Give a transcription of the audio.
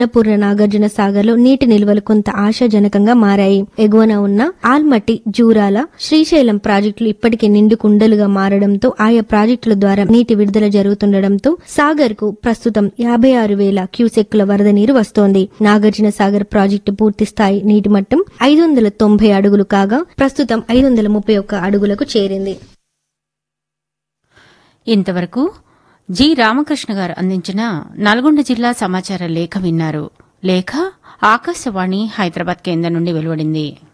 అన్నపూర్ణ నాగార్జున సాగర్ లో నీటి నిల్వలు కొంత ఆశాజనకంగా మారాయి ఎగువన ఉన్న ఆల్మట్టి జూరాల శ్రీశైలం ప్రాజెక్టులు ఇప్పటికే నిండు కుండలుగా మారడంతో ఆయా ప్రాజెక్టుల ద్వారా నీటి విడుదల జరుగుతుండటంతో సాగర్ కు ప్రస్తుతం యాభై ఆరు వేల క్యూసెక్కుల వరద నీరు వస్తోంది నాగార్జున సాగర్ ప్రాజెక్టు పూర్తి స్థాయి నీటి మట్టం ఐదు వందల తొంభై అడుగులు కాగా ప్రస్తుతం ఐదు వందల ముప్పై ఒక్క అడుగులకు చేరింది ఇంతవరకు జి రామకృష్ణ గారు అందించిన నల్గొండ జిల్లా సమాచార లేఖ విన్నారు లేఖ ఆకాశవాణి హైదరాబాద్ కేంద్రం నుండి వెలువడింది